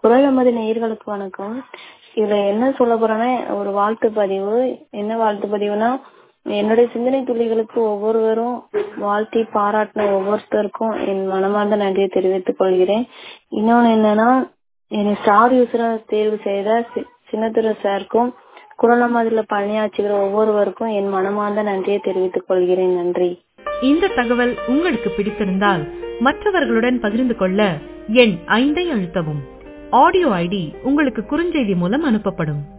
குரல் நமது நேயர்களுக்கு வணக்கம் இதுல என்ன சொல்ல போறேன்னா ஒரு வாழ்த்து பதிவு என்ன வாழ்த்து பதிவுனா என்னுடைய சிந்தனை துளிகளுக்கு ஒவ்வொருவரும் வாழ்த்தி பாராட்டின ஒவ்வொருத்தருக்கும் என் மனமார்ந்த நன்றியை தெரிவித்துக் கொள்கிறேன் இன்னொன்னு என்னன்னா என்னை ஸ்டார் யூசரா தேர்வு செய்த சி- சின்னத்துரை சாருக்கும் குரல் மாதிரில பணியாற்றுகிற ஒவ்வொருவருக்கும் என் மனமார்ந்த நன்றியை தெரிவித்துக் கொள்கிறேன் நன்றி இந்த தகவல் உங்களுக்கு பிடித்திருந்தால் மற்றவர்களுடன் பகிர்ந்து கொள்ள எண் ஐந்தை அழுத்தவும் ஆடியோ ஐடி உங்களுக்கு குறுஞ்செய்தி மூலம் அனுப்பப்படும்